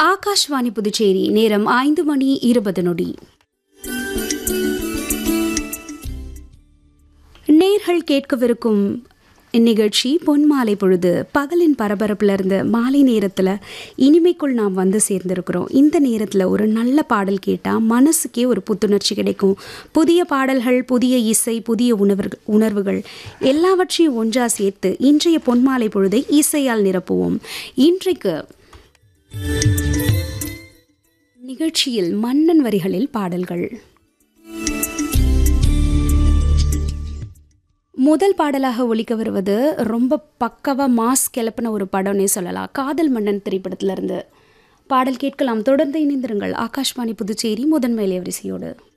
ஆகாஷ்வாணி புதுச்சேரி நேரம் ஐந்து மணி இருபது நொடி நேர்கள் கேட்கவிருக்கும் இந்நிகழ்ச்சி பொன்மாலை பொழுது பகலின் பரபரப்புல இருந்து மாலை நேரத்தில் இனிமைக்குள் நாம் வந்து சேர்ந்திருக்கிறோம் இந்த நேரத்தில் ஒரு நல்ல பாடல் கேட்டால் மனசுக்கே ஒரு புத்துணர்ச்சி கிடைக்கும் புதிய பாடல்கள் புதிய இசை புதிய உணர்வுகள் உணர்வுகள் எல்லாவற்றையும் ஒன்றா சேர்த்து இன்றைய பொன்மாலை பொழுதை இசையால் நிரப்புவோம் இன்றைக்கு நிகழ்ச்சியில் மன்னன் வரிகளில் பாடல்கள் முதல் பாடலாக ஒலிக்க வருவது ரொம்ப பக்கவா மாஸ் கிளப்பின ஒரு படம்னே சொல்லலாம் காதல் மன்னன் திரைப்படத்திலிருந்து பாடல் கேட்கலாம் தொடர்ந்து இணைந்திருங்கள் ஆகாஷ்வாணி புதுச்சேரி முதன்மை வரிசையோடு